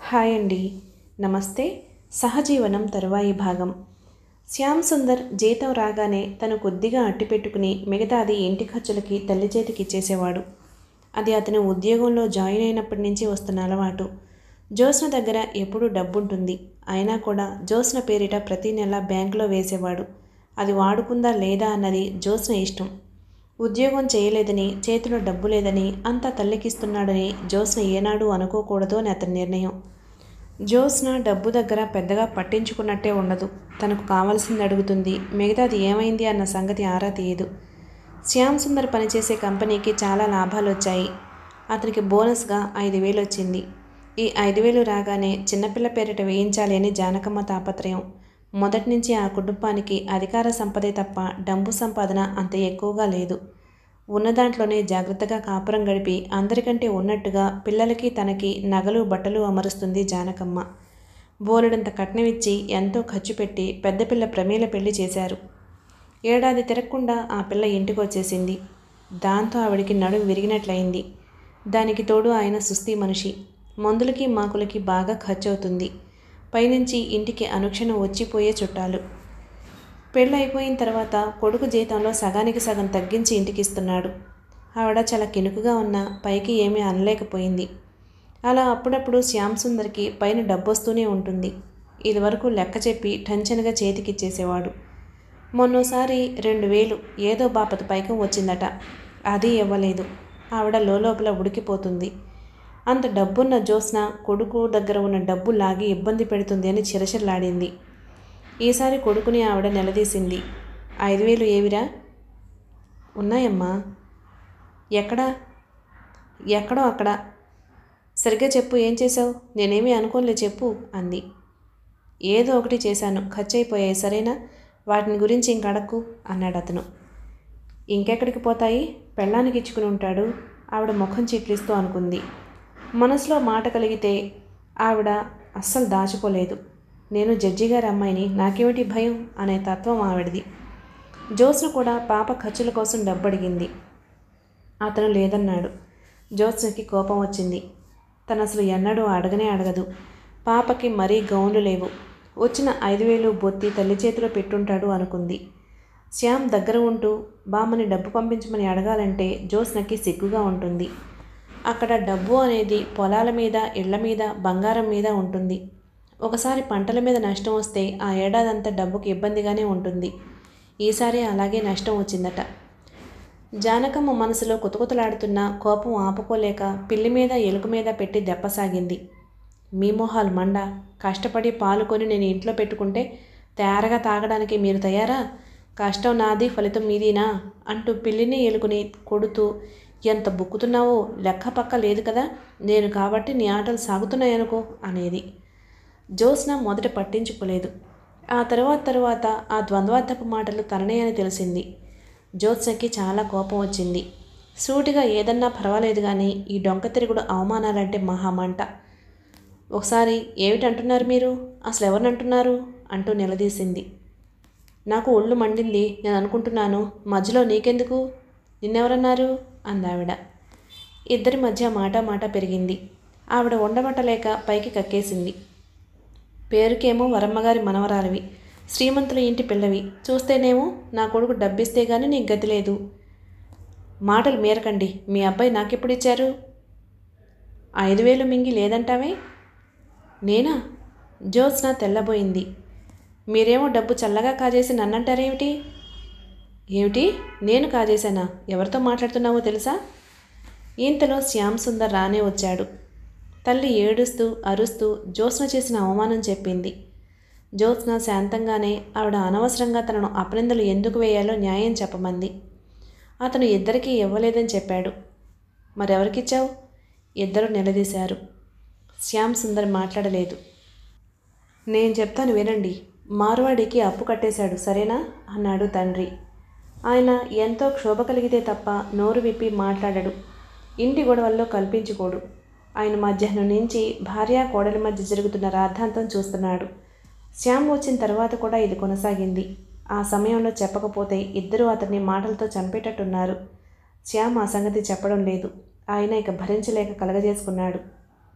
hi అండి నమస్తే సహజీవనం తరువాయి భాగం శ్యామ్ సుందర్ జీతం రాగానే తను కొద్దిగా అట్టి పెట్టుకుని మిగతాది ఇంటి ఖర్చులకి తల్లి చేతికి ఇచ్చేసేవాడు అది అతను ఉద్యోగంలో జాయిన్ అయినప్పటి నుంచి వస్తున్న అలవాటు జ్యోత్స్న దగ్గర ఎప్పుడూ డబ్బుంటుంది అయినా కూడా జ్యోత్స్న పేరిట ప్రతి నెల బ్యాంకులో వేసేవాడు అది వాడుకుందా లేదా అన్నది జ్యోత్స్న ఇష్టం ఉద్యోగం చేయలేదని చేతిలో డబ్బు లేదని అంతా తల్లికిస్తున్నాడని జ్యోత్స్న ఏనాడు అనుకోకూడదు అని అతని నిర్ణయం జ్యోత్స్న డబ్బు దగ్గర పెద్దగా పట్టించుకున్నట్టే ఉండదు తనకు కావాల్సింది అడుగుతుంది మిగతాది ఏమైంది అన్న సంగతి ఆరా తీయదు శ్యామ్ సుందర్ పనిచేసే కంపెనీకి చాలా లాభాలు వచ్చాయి అతనికి బోనస్గా ఐదు వేలు వచ్చింది ఈ ఐదు వేలు రాగానే చిన్నపిల్ల పేరిట వేయించాలి అని జానకమ్మ తాపత్రయం మొదటి నుంచి ఆ కుటుంబానికి అధికార సంపదే తప్ప డబ్బు సంపాదన అంత ఎక్కువగా లేదు ఉన్న దాంట్లోనే జాగ్రత్తగా కాపురం గడిపి అందరికంటే ఉన్నట్టుగా పిల్లలకి తనకి నగలు బట్టలు అమరుస్తుంది జానకమ్మ బోలెడంత కట్నం ఇచ్చి ఎంతో ఖర్చు పెట్టి పెద్ద పిల్ల ప్రమీల పెళ్లి చేశారు ఏడాది తిరగకుండా ఆ పిల్ల ఇంటికి వచ్చేసింది దాంతో ఆవిడికి నడుము విరిగినట్లయింది దానికి తోడు ఆయన సుస్థి మనిషి మందులకి మాకులకి బాగా ఖర్చు అవుతుంది పైనుంచి ఇంటికి అనుక్షణం వచ్చిపోయే చుట్టాలు పెళ్ళి అయిపోయిన తర్వాత కొడుకు జీతంలో సగానికి సగం తగ్గించి ఇంటికి ఇస్తున్నాడు ఆవిడ చాలా కినుకుగా ఉన్న పైకి ఏమీ అనలేకపోయింది అలా అప్పుడప్పుడు శ్యామ్ సుందర్కి పైన డబ్బొస్తూనే ఉంటుంది ఇదివరకు లెక్క చెప్పి టెన్షన్గా చేతికిచ్చేసేవాడు మొన్నోసారి రెండు వేలు ఏదో బాపత పైకం వచ్చిందట అది ఇవ్వలేదు ఆవిడ లోపల ఉడికిపోతుంది అంత డబ్బున్న జ్యోత్స్న కొడుకు దగ్గర ఉన్న డబ్బు లాగి ఇబ్బంది పెడుతుంది అని చిరచిరలాడింది ఈసారి కొడుకుని ఆవిడ నిలదీసింది ఐదు వేలు ఏవిరా ఉన్నాయమ్మా ఎక్కడా ఎక్కడో అక్కడ సరిగ్గా చెప్పు ఏం చేసావు నేనేమీ అనుకోలే చెప్పు అంది ఏదో ఒకటి చేశాను ఖర్చు అయిపోయాయి సరేనా వాటిని గురించి ఇంక అడక్కు అన్నాడు అతను ఇంకెక్కడికి పోతాయి పెళ్ళానికి ఇచ్చుకుని ఉంటాడు ఆవిడ ముఖం చిట్లిస్తూ అనుకుంది మనసులో మాట కలిగితే ఆవిడ అస్సలు దాచుకోలేదు నేను జడ్జి గారి అమ్మాయిని నాకేమిటి భయం అనే తత్వం ఆవిడది జ్యోత్స్న కూడా పాప ఖర్చుల కోసం డబ్బు అడిగింది అతను లేదన్నాడు జ్యోత్స్నకి కోపం వచ్చింది తను అసలు ఎన్నడూ అడగనే అడగదు పాపకి మరీ గౌన్లు లేవు వచ్చిన ఐదు వేలు బొత్తి తల్లి చేతిలో పెట్టుంటాడు అనుకుంది శ్యామ్ దగ్గర ఉంటూ బామ్మని డబ్బు పంపించమని అడగాలంటే జ్యోత్స్నకి సిగ్గుగా ఉంటుంది అక్కడ డబ్బు అనేది పొలాల మీద ఇళ్ల మీద బంగారం మీద ఉంటుంది ఒకసారి పంటల మీద నష్టం వస్తే ఆ ఏడాదంతా డబ్బుకి ఇబ్బందిగానే ఉంటుంది ఈసారి అలాగే నష్టం వచ్చిందట జానకమ్మ మనసులో కుతకుతలాడుతున్న కోపం ఆపుకోలేక పిల్లి మీద ఎలుక మీద పెట్టి దెబ్బసాగింది మీ మొహాలు మండ కష్టపడి పాలు కొని నేను ఇంట్లో పెట్టుకుంటే తయారగా తాగడానికి మీరు తయారా కష్టం నాది ఫలితం మీదీనా అంటూ పిల్లిని ఎలుకని కొడుతూ ఎంత బుక్కుతున్నావో లెక్క పక్క లేదు కదా నేను కాబట్టి నీ ఆటలు సాగుతున్నాయనుకో అనేది జ్యోత్స్న మొదట పట్టించుకోలేదు ఆ తర్వాత తర్వాత ఆ ద్వంద్వార్థపు మాటలు తననే అని తెలిసింది జ్యోత్స్నకి చాలా కోపం వచ్చింది సూటిగా ఏదన్నా పర్వాలేదు కానీ ఈ డొంక తిరుగుడు అవమానాలంటే మహామంట ఒకసారి ఏమిటంటున్నారు మీరు అసలు ఎవరినంటున్నారు అంటూ నిలదీసింది నాకు ఒళ్ళు మండింది నేను అనుకుంటున్నాను మధ్యలో నీకెందుకు నిన్నెవరన్నారు అందావిడ ఇద్దరి మధ్య మాట మాట పెరిగింది ఆవిడ ఉండబట్టలేక పైకి కక్కేసింది పేరుకేమో వరమ్మగారి మనవరాలివి శ్రీమంతుల ఇంటి పిల్లవి చూస్తేనేమో నా కొడుకు డబ్బిస్తే గానీ నీకు గతి లేదు మాటలు మేరకండి మీ అబ్బాయి నాకెప్పుడు ఇచ్చారు ఐదు వేలు మింగి లేదంటావే నేనా జ్యోత్స్న తెల్లబోయింది మీరేమో డబ్బు చల్లగా కాజేసి నన్నంటారేమిటి ఏమిటి నేను కాజేశానా ఎవరితో మాట్లాడుతున్నావో తెలుసా ఇంతలో శ్యామ్ సుందర్ రానే వచ్చాడు తల్లి ఏడుస్తూ అరుస్తూ జ్యోత్స్న చేసిన అవమానం చెప్పింది జ్యోత్స్న శాంతంగానే ఆవిడ అనవసరంగా తనను అపనిందలు ఎందుకు వేయాలో న్యాయం చెప్పమంది అతను ఇద్దరికీ ఇవ్వలేదని చెప్పాడు మరెవరికిచ్చావు ఇద్దరు నిలదీశారు శ్యామ్ సుందర్ మాట్లాడలేదు నేను చెప్తాను వినండి మార్వాడికి అప్పు కట్టేశాడు సరేనా అన్నాడు తండ్రి ఆయన ఎంతో క్షోభ కలిగితే తప్ప నోరు విప్పి మాట్లాడడు ఇంటి గొడవల్లో కల్పించుకోడు ఆయన మధ్యాహ్నం నుంచి భార్య కోడలి మధ్య జరుగుతున్న రాద్ధాంతం చూస్తున్నాడు శ్యామ్ వచ్చిన తర్వాత కూడా ఇది కొనసాగింది ఆ సమయంలో చెప్పకపోతే ఇద్దరూ అతన్ని మాటలతో చంపేటట్టున్నారు శ్యామ్ ఆ సంగతి చెప్పడం లేదు ఆయన ఇక భరించలేక కలగజేసుకున్నాడు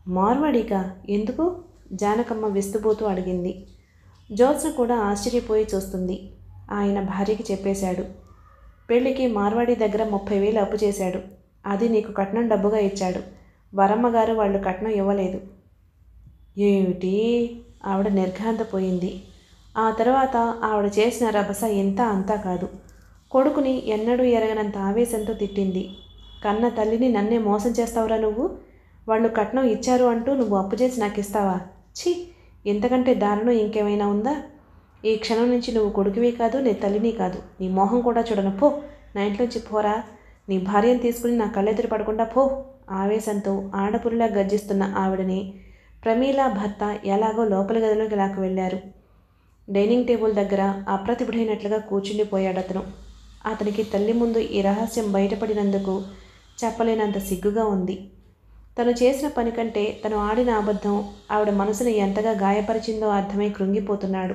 మార్వాడిగా ఎందుకు జానకమ్మ విస్తుపోతూ అడిగింది జ్యోత్స్న కూడా ఆశ్చర్యపోయి చూస్తుంది ఆయన భార్యకి చెప్పేశాడు పెళ్లికి మార్వాడి దగ్గర ముప్పై వేలు అప్పు చేశాడు అది నీకు కట్నం డబ్బుగా ఇచ్చాడు వరమ్మగారు వాళ్ళు కట్నం ఇవ్వలేదు ఏమిటి ఆవిడ నిర్ఘాంతపోయింది ఆ తర్వాత ఆవిడ చేసిన రభస ఇంత అంతా కాదు కొడుకుని ఎన్నడూ ఎరగనంత ఆవేశంతో తిట్టింది కన్న తల్లిని నన్నే మోసం చేస్తావురా నువ్వు వాళ్ళు కట్నం ఇచ్చారు అంటూ నువ్వు అప్పు చేసి నాకు ఇస్తావా ఛీ ఇంతకంటే దారుణం ఇంకేమైనా ఉందా ఈ క్షణం నుంచి నువ్వు కొడుకువి కాదు నీ తల్లిని కాదు నీ మోహం కూడా చూడను పో నా ఇంట్లోంచి పోరా నీ భార్యను తీసుకుని నా కళ్ళెదురు పడకుండా పో ఆవేశంతో ఆడపురిలా గర్జిస్తున్న ఆవిడని ప్రమీల భర్త ఎలాగో లోపలి గదిలోకి లాక్కు వెళ్ళారు డైనింగ్ టేబుల్ దగ్గర అప్రతిభుడైనట్లుగా కూర్చుండిపోయాడు అతను అతనికి తల్లి ముందు ఈ రహస్యం బయటపడినందుకు చెప్పలేనంత సిగ్గుగా ఉంది తను చేసిన పని కంటే తను ఆడిన అబద్ధం ఆవిడ మనసును ఎంతగా గాయపరిచిందో అర్థమై కృంగిపోతున్నాడు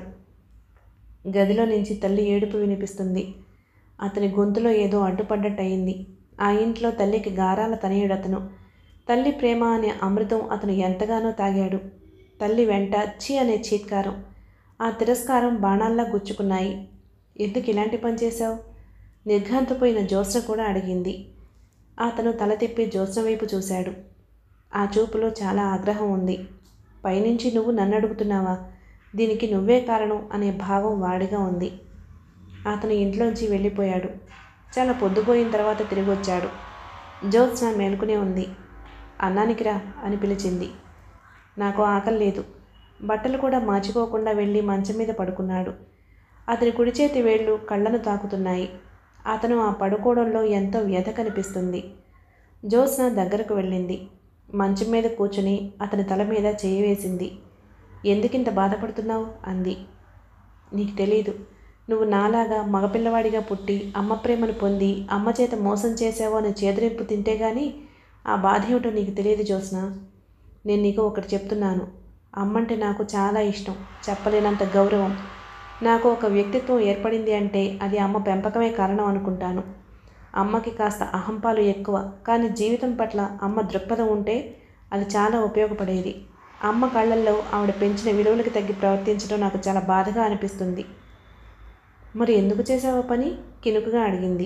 గదిలో నుంచి తల్లి ఏడుపు వినిపిస్తుంది అతని గొంతులో ఏదో అడ్డుపడ్డట్టయింది ఆ ఇంట్లో తల్లికి గారాల తనయుడు అతను తల్లి ప్రేమ అనే అమృతం అతను ఎంతగానో తాగాడు తల్లి వెంట ఛీ అనే చీత్కారం ఆ తిరస్కారం బాణాల్లా గుచ్చుకున్నాయి ఎందుకు ఇలాంటి పని చేశావు నిర్ఘాంతపోయిన జ్యోత్స్న కూడా అడిగింది అతను తల తిప్పి జ్యోత్స్న వైపు చూశాడు ఆ చూపులో చాలా ఆగ్రహం ఉంది పైనుంచి నువ్వు నన్ను అడుగుతున్నావా దీనికి నువ్వే కారణం అనే భావం వాడిగా ఉంది అతను ఇంట్లోంచి వెళ్ళిపోయాడు చాలా పొద్దుపోయిన తర్వాత తిరిగి వచ్చాడు జ్యోత్స్న మేలుకునే ఉంది అన్నానికి రా అని పిలిచింది నాకు ఆకలి లేదు బట్టలు కూడా మార్చుకోకుండా వెళ్ళి మంచం మీద పడుకున్నాడు అతని కుడి చేతి వేళ్ళు కళ్ళను తాకుతున్నాయి అతను ఆ పడుకోవడంలో ఎంతో వ్యధ కనిపిస్తుంది జ్యోత్స్న దగ్గరకు వెళ్ళింది మంచం మీద కూర్చుని అతని తల మీద చేయి వేసింది ఎందుకింత బాధపడుతున్నావు అంది నీకు తెలీదు నువ్వు నాలాగా మగపిల్లవాడిగా పుట్టి అమ్మ ప్రేమను పొంది అమ్మ చేత మోసం చేసావో అని చేదరింపు తింటే గాని ఆ బాధ ఏమిటో నీకు తెలియదు జ్యోత్స్న నేను నీకు ఒకటి చెప్తున్నాను అమ్మంటే నాకు చాలా ఇష్టం చెప్పలేనంత గౌరవం నాకు ఒక వ్యక్తిత్వం ఏర్పడింది అంటే అది అమ్మ పెంపకమే కారణం అనుకుంటాను అమ్మకి కాస్త అహంపాలు ఎక్కువ కానీ జీవితం పట్ల అమ్మ దృక్పథం ఉంటే అది చాలా ఉపయోగపడేది అమ్మ కళ్ళల్లో ఆవిడ పెంచిన విలువలకు తగ్గి ప్రవర్తించడం నాకు చాలా బాధగా అనిపిస్తుంది మరి ఎందుకు చేసావో పని కినుకుగా అడిగింది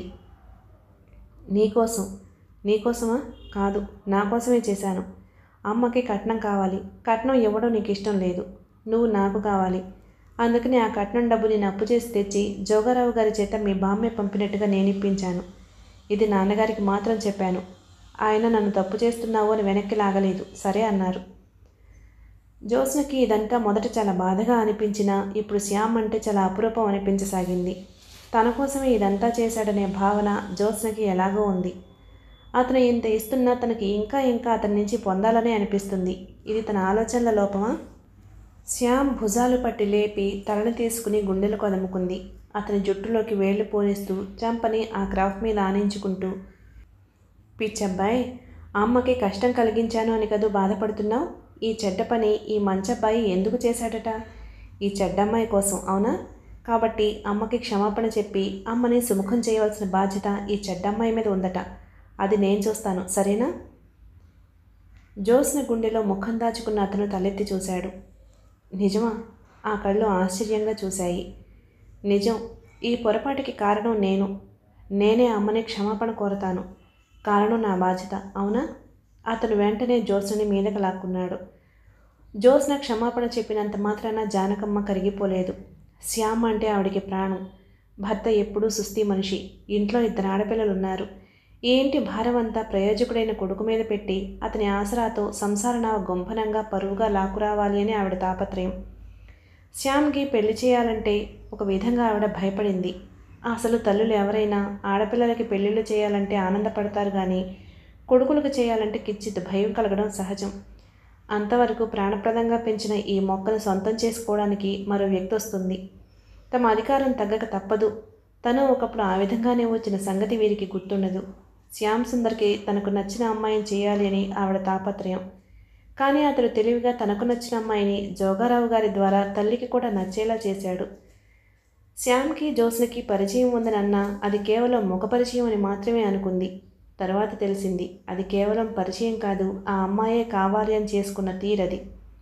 నీకోసం నీకోసమా కాదు నా కోసమే చేశాను అమ్మకి కట్నం కావాలి కట్నం ఇవ్వడం నీకు ఇష్టం లేదు నువ్వు నాకు కావాలి అందుకని ఆ కట్నం డబ్బు నేను అప్పు చేసి తెచ్చి జోగారావు గారి చేత మీ బామ్మే పంపినట్టుగా నేను ఇప్పించాను ఇది నాన్నగారికి మాత్రం చెప్పాను ఆయన నన్ను తప్పు చేస్తున్నావు అని వెనక్కి లాగలేదు సరే అన్నారు జ్యోత్స్నకి ఇదంతా మొదట చాలా బాధగా అనిపించినా ఇప్పుడు శ్యామ్ అంటే చాలా అపురూపం అనిపించసాగింది తన కోసమే ఇదంతా చేశాడనే భావన జ్యోత్స్నకి ఎలాగో ఉంది అతను ఇంత ఇస్తున్నా తనకి ఇంకా ఇంకా అతని నుంచి పొందాలనే అనిపిస్తుంది ఇది తన ఆలోచనల లోపమా శ్యామ్ భుజాలు పట్టి లేపి తలని తీసుకుని గుండెలకు అదుముకుంది అతని జుట్టులోకి వేళ్లు పోనిస్తూ చంపని ఆ క్రాఫ్ట్ మీద ఆనించుకుంటూ పిచ్చబ్బాయ్ అమ్మకి కష్టం కలిగించాను అని కదూ బాధపడుతున్నావు ఈ చెడ్డ పని ఈ మంచబ్బాయి ఎందుకు చేశాడట ఈ చెడ్డమ్మాయి కోసం అవునా కాబట్టి అమ్మకి క్షమాపణ చెప్పి అమ్మని సుముఖం చేయవలసిన బాధ్యత ఈ చెడ్డమ్మాయి మీద ఉందట అది నేను చూస్తాను సరేనా జోస్న గుండెలో ముఖం దాచుకున్న అతను తలెత్తి చూశాడు నిజమా ఆ కళ్ళు ఆశ్చర్యంగా చూశాయి నిజం ఈ పొరపాటుకి కారణం నేను నేనే అమ్మని క్షమాపణ కోరతాను కారణం నా బాధ్యత అవునా అతను వెంటనే జ్యోత్స్నని మీదకు లాక్కున్నాడు జ్యోత్స్న క్షమాపణ చెప్పినంత మాత్రాన జానకమ్మ కరిగిపోలేదు శ్యామ్ అంటే ఆవిడికి ప్రాణం భర్త ఎప్పుడూ సుస్థి మనిషి ఇంట్లో ఇద్దరు ఆడపిల్లలు ఉన్నారు ఈ ఇంటి భారం అంతా ప్రయోజకుడైన కొడుకు మీద పెట్టి అతని ఆసరాతో సంసారనావ గొంభనంగా పరువుగా లాక్కురావాలి అని ఆవిడ తాపత్రయం శ్యామ్కి పెళ్లి చేయాలంటే ఒక విధంగా ఆవిడ భయపడింది అసలు తల్లులు ఎవరైనా ఆడపిల్లలకి పెళ్ళిళ్ళు చేయాలంటే ఆనందపడతారు కానీ కొడుకులకు చేయాలంటే కిచ్చిత్ భయం కలగడం సహజం అంతవరకు ప్రాణప్రదంగా పెంచిన ఈ మొక్కను సొంతం చేసుకోవడానికి మరో వ్యక్తి వస్తుంది తమ అధికారం తగ్గక తప్పదు తను ఒకప్పుడు ఆ విధంగానే వచ్చిన సంగతి వీరికి గుర్తుండదు శ్యామ్ సుందర్కి తనకు నచ్చిన అమ్మాయిని చేయాలి అని ఆవిడ తాపత్రయం కానీ అతడు తెలివిగా తనకు నచ్చిన అమ్మాయిని జోగారావు గారి ద్వారా తల్లికి కూడా నచ్చేలా చేశాడు శ్యామ్కి జోస్నకి పరిచయం ఉందని అన్నా అది కేవలం ముఖ పరిచయం అని మాత్రమే అనుకుంది తర్వాత తెలిసింది అది కేవలం పరిచయం కాదు ఆ అమ్మాయే కావాలి అని చేసుకున్న తీరది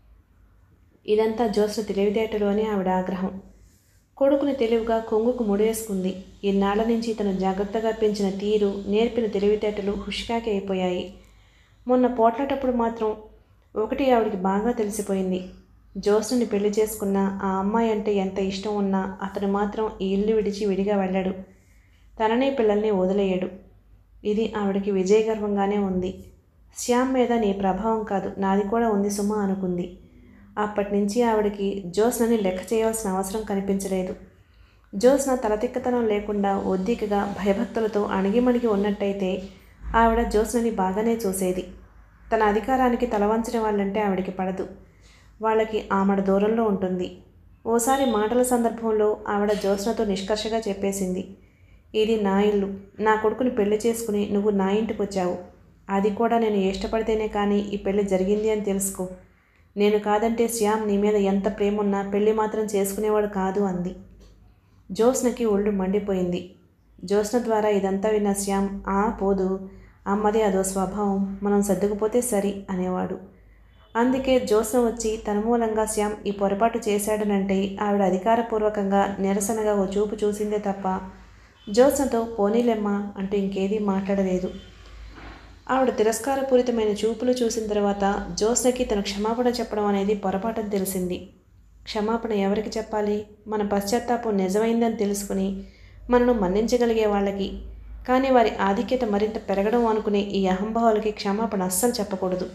ఇదంతా జ్యోత్స్న తెలివితేటలు అని ఆవిడ ఆగ్రహం కొడుకుని తెలివిగా కొంగుకు ముడేసుకుంది ఇన్నాళ్ల నుంచి తను జాగ్రత్తగా పెంచిన తీరు నేర్పిన తెలివితేటలు హుషికాకి అయిపోయాయి మొన్న పోట్లాటప్పుడు మాత్రం ఒకటి ఆవిడికి బాగా తెలిసిపోయింది జ్యోత్స్నుని పెళ్లి చేసుకున్న ఆ అమ్మాయి అంటే ఎంత ఇష్టం ఉన్నా అతను మాత్రం ఈ ఇల్లు విడిచి విడిగా వెళ్ళాడు తనని పిల్లల్ని వదిలేయడు ఇది ఆవిడకి విజయగర్వంగానే ఉంది శ్యామ్ మీద నీ ప్రభావం కాదు నాది కూడా ఉంది సుమా అనుకుంది అప్పటి నుంచి ఆవిడకి జ్యోత్స్నని లెక్క చేయవలసిన అవసరం కనిపించలేదు జ్యోత్స్న తలతిక్కతనం లేకుండా ఒద్దికగా భయభక్తులతో అణిగిమణిగి ఉన్నట్టయితే ఆవిడ జ్యోత్స్నని బాగానే చూసేది తన అధికారానికి తలవంచిన వాళ్ళంటే ఆవిడకి పడదు వాళ్ళకి ఆమెడ దూరంలో ఉంటుంది ఓసారి మాటల సందర్భంలో ఆవిడ జ్యోత్స్నతో నిష్కర్షగా చెప్పేసింది ఇది నా ఇల్లు నా కొడుకుని పెళ్లి చేసుకుని నువ్వు నా ఇంటికి వచ్చావు అది కూడా నేను ఇష్టపడితేనే కానీ ఈ పెళ్లి జరిగింది అని తెలుసుకో నేను కాదంటే శ్యామ్ నీ మీద ఎంత ప్రేమ ఉన్నా పెళ్లి మాత్రం చేసుకునేవాడు కాదు అంది జ్యోత్స్నకి ఒళ్ళు మండిపోయింది జ్యోత్స్న ద్వారా ఇదంతా విన్న శ్యామ్ ఆ పోదు అమ్మది అదో స్వభావం మనం సర్దుకుపోతే సరి అనేవాడు అందుకే జ్యోత్స్న వచ్చి తన మూలంగా శ్యామ్ ఈ పొరపాటు చేశాడనంటే ఆవిడ అధికారపూర్వకంగా నిరసనగా ఓ చూపు చూసిందే తప్ప జ్యోత్స్నతో పోనీలెమ్మ అంటూ ఇంకేదీ మాట్లాడలేదు ఆవిడ తిరస్కారపూరితమైన చూపులు చూసిన తర్వాత జ్యోత్స్నకి తన క్షమాపణ చెప్పడం అనేది పొరపాటని తెలిసింది క్షమాపణ ఎవరికి చెప్పాలి మన పశ్చాత్తాపం నిజమైందని తెలుసుకుని మనను మన్నించగలిగే వాళ్ళకి కానీ వారి ఆధిక్యత మరింత పెరగడం అనుకునే ఈ అహంభావాలకి క్షమాపణ అస్సలు చెప్పకూడదు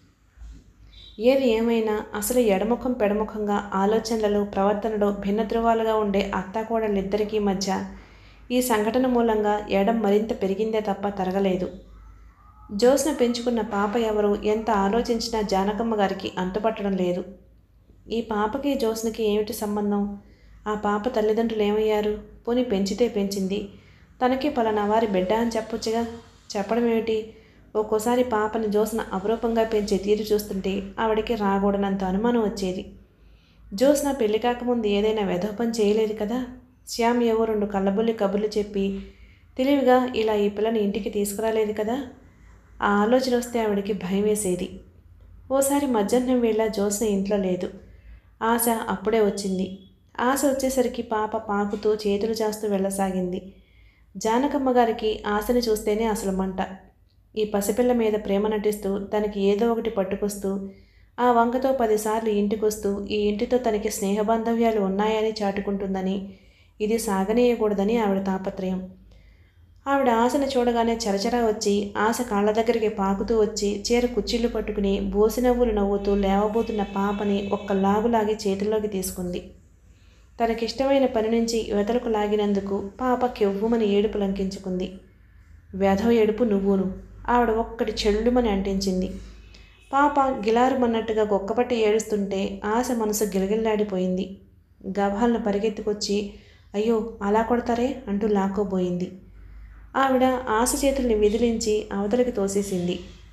ఏది ఏమైనా అసలు ఎడముఖం పెడముఖంగా ఆలోచనలలో ప్రవర్తనలో భిన్న ధృవాలుగా ఉండే అత్తాకోడళ్ళిద్దరికీ మధ్య ఈ సంఘటన మూలంగా ఎడం మరింత పెరిగిందే తప్ప తరగలేదు జ్యోత్స్న పెంచుకున్న పాప ఎవరు ఎంత ఆలోచించినా జానకమ్మ గారికి అంతుపట్టడం లేదు ఈ పాపకి జ్యోత్స్నకి ఏమిటి సంబంధం ఆ పాప తల్లిదండ్రులు ఏమయ్యారు పోని పెంచితే పెంచింది తనకి పలానా వారి బిడ్డ అని చెప్పొచ్చుగా చెప్పడం ఏమిటి ఒక్కోసారి పాపని జ్యోత్స్న అపురూపంగా పెంచే తీరు చూస్తుంటే ఆవిడికి రాకూడనంత అనుమానం వచ్చేది జ్యోత్స్న పెళ్లి కాకముందు ఏదైనా వెధోపం చేయలేదు కదా శ్యామ్ ఏవో రెండు కళ్ళబుల్లి కబుర్లు చెప్పి తెలివిగా ఇలా ఈ పిల్లని ఇంటికి తీసుకురాలేదు కదా ఆ ఆలోచన వస్తే ఆవిడకి భయం వేసేది ఓసారి మధ్యాహ్నం వేళ జ్యోత్స్న ఇంట్లో లేదు ఆశ అప్పుడే వచ్చింది ఆశ వచ్చేసరికి పాప పాకుతూ చేతులు చేస్తూ వెళ్ళసాగింది జానకమ్మ గారికి ఆశని చూస్తేనే అసలు మంట ఈ పసిపిల్ల మీద ప్రేమ నటిస్తూ తనకి ఏదో ఒకటి పట్టుకొస్తూ ఆ వంకతో పదిసార్లు ఇంటికొస్తూ ఈ ఇంటితో తనకి స్నేహబాంధవ్యాలు ఉన్నాయని చాటుకుంటుందని ఇది సాగనీయకూడదని ఆవిడ తాపత్రయం ఆవిడ ఆశను చూడగానే చరచరా వచ్చి ఆశ కాళ్ళ దగ్గరికి పాకుతూ వచ్చి చీర కుచ్చిళ్ళు పట్టుకుని బోసి నవ్వులు నవ్వుతూ లేవబోతున్న పాపని ఒక్క లాగులాగి చేతుల్లోకి తీసుకుంది తనకిష్టమైన పని నుంచి యువతలకు లాగినందుకు పాప కెవ్వుమని ఏడుపు లంకించుకుంది వ్యధవ ఏడుపు నువ్వును ఆవిడ ఒక్కటి చెల్లుమని అంటించింది పాప గిలారుమన్నట్టుగా గొక్కపట్టి ఏడుస్తుంటే ఆశ మనసు గిలగిల్లాడిపోయింది గభాలను పరిగెత్తుకొచ్చి అయ్యో అలా కొడతారే అంటూ లాక్కోబోయింది ఆవిడ ఆశ చేతుల్ని విదిలించి అవతలికి తోసేసింది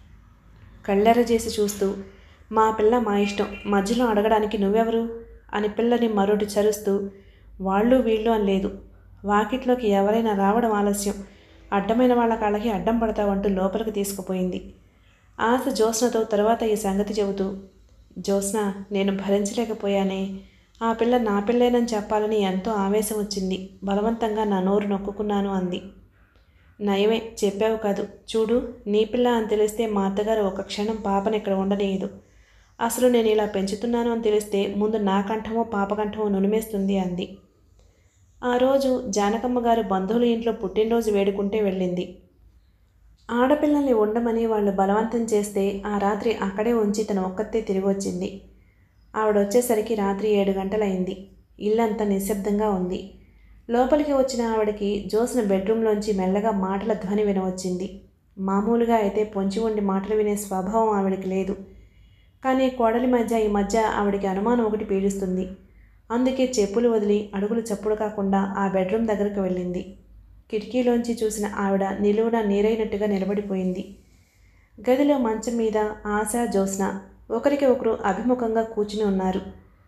కళ్ళెర చేసి చూస్తూ మా పిల్ల మా ఇష్టం మధ్యలో అడగడానికి నువ్వెవరు అని పిల్లని మరొకటి చరుస్తూ వాళ్ళు వీళ్ళు అని లేదు వాకిట్లోకి ఎవరైనా రావడం ఆలస్యం అడ్డమైన వాళ్ళ కాళ్ళకి అడ్డం పడతావంటూ లోపలికి తీసుకుపోయింది ఆశ జ్యోత్స్నతో తర్వాత ఈ సంగతి చెబుతూ జ్యోత్స్న నేను భరించలేకపోయానే ఆ పిల్ల నా పిల్లేనని చెప్పాలని ఎంతో ఆవేశం వచ్చింది బలవంతంగా నా నోరు నొక్కుకున్నాను అంది నయమే చెప్పావు కాదు చూడు నీ పిల్ల అని తెలిస్తే మా అత్తగారు ఒక క్షణం పాపని ఇక్కడ ఉండనీయదు అసలు నేను ఇలా పెంచుతున్నాను అని తెలిస్తే ముందు నా కంఠమో పాప కంఠమో నునిమేస్తుంది అంది ఆ రోజు జానకమ్మ గారు బంధువుల ఇంట్లో పుట్టినరోజు వేడుకుంటే వెళ్ళింది ఆడపిల్లల్ని ఉండమని వాళ్ళు బలవంతం చేస్తే ఆ రాత్రి అక్కడే ఉంచి తన ఒక్కతే తిరిగి వచ్చింది ఆవిడ వచ్చేసరికి రాత్రి ఏడు గంటలైంది ఇల్లంతా నిశ్శబ్దంగా ఉంది లోపలికి వచ్చిన ఆవిడకి జోసిన బెడ్రూమ్లోంచి మెల్లగా మాటల ధ్వని వినవచ్చింది మామూలుగా అయితే పొంచి ఉండి మాటలు వినే స్వభావం ఆవిడకి లేదు కానీ కోడలి మధ్య ఈ మధ్య ఆవిడకి అనుమానం ఒకటి పీడిస్తుంది అందుకే చెప్పులు వదిలి అడుగులు చప్పుడు కాకుండా ఆ బెడ్రూమ్ దగ్గరకు వెళ్ళింది కిటికీలోంచి చూసిన ఆవిడ నిలువున నీరైనట్టుగా నిలబడిపోయింది గదిలో మంచం మీద ఆశ జ్యోత్స్న ఒకరికి ఒకరు అభిముఖంగా కూర్చుని ఉన్నారు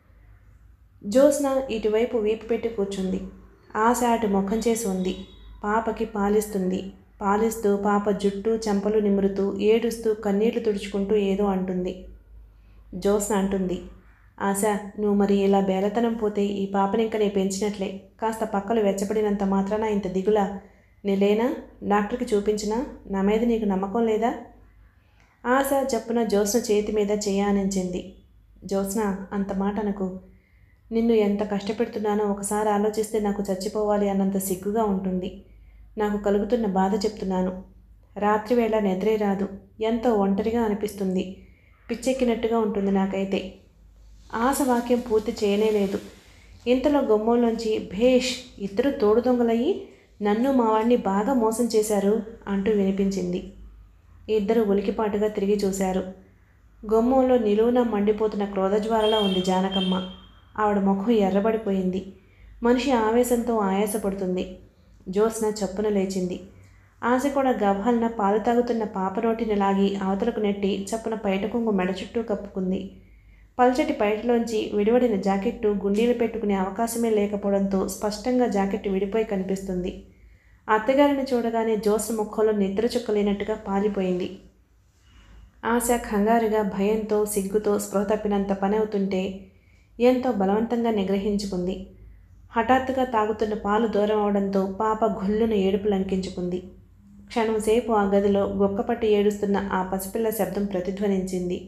జ్యోత్స్న ఇటువైపు వీపు పెట్టి కూర్చుంది ఆశ అటు ముఖం చేసి ఉంది పాపకి పాలిస్తుంది పాలిస్తూ పాప జుట్టు చెంపలు నిమురుతూ ఏడుస్తూ కన్నీళ్లు తుడుచుకుంటూ ఏదో అంటుంది జ్యోత్స్న అంటుంది ఆశ నువ్వు మరి ఇలా బేలతనం పోతే ఈ పాపని ఇంక నేను పెంచినట్లే కాస్త పక్కలు వెచ్చబడినంత మాత్రాన ఇంత దిగులా నేలేనా డాక్టర్కి చూపించినా నా మీద నీకు నమ్మకం లేదా ఆశ చప్పున జ్యోత్స్న చేతి మీద చేయానించింది జ్యోత్స్న అంత మాట అనకు నిన్ను ఎంత కష్టపెడుతున్నానో ఒకసారి ఆలోచిస్తే నాకు చచ్చిపోవాలి అన్నంత సిగ్గుగా ఉంటుంది నాకు కలుగుతున్న బాధ చెప్తున్నాను రాత్రివేళ నిద్రే రాదు ఎంతో ఒంటరిగా అనిపిస్తుంది పిచ్చెక్కినట్టుగా ఉంటుంది నాకైతే ఆశ వాక్యం పూర్తి చేయనే లేదు ఇంతలో గుమ్మంలోంచి భేష్ ఇద్దరు తోడు దొంగలయ్యి నన్ను మా వాడిని బాగా మోసం చేశారు అంటూ వినిపించింది ఇద్దరు ఉలికిపాటుగా తిరిగి చూశారు గుమ్మంలో నిలువున మండిపోతున్న క్రోధజ్వాలలా ఉంది జానకమ్మ ఆవిడ ముఖం ఎర్రబడిపోయింది మనిషి ఆవేశంతో ఆయాసపడుతుంది జ్యోత్స్న చప్పున లేచింది ఆశ కూడా గవ్వలన పాలు తాగుతున్న పాప నోటిని లాగి అవతలకు నెట్టి చప్పున పైట కొంగు మెడ చుట్టూ కప్పుకుంది పల్చటి పైటలోంచి విడివడిన జాకెట్టు గుండీలు పెట్టుకునే అవకాశమే లేకపోవడంతో స్పష్టంగా జాకెట్ విడిపోయి కనిపిస్తుంది అత్తగారిని చూడగానే జ్యోత్స్న ముఖంలో నిద్ర చుక్కలేనట్టుగా పారిపోయింది ఆశ కంగారుగా భయంతో సిగ్గుతో స్పృహ తప్పినంత పని అవుతుంటే ఎంతో బలవంతంగా నిగ్రహించుకుంది హఠాత్తుగా తాగుతున్న పాలు దూరం అవడంతో పాప గొల్లున ఏడుపు లంకించుకుంది క్షణంసేపు ఆ గదిలో గొక్కపట్టి ఏడుస్తున్న ఆ పసిపిల్ల శబ్దం ప్రతిధ్వనించింది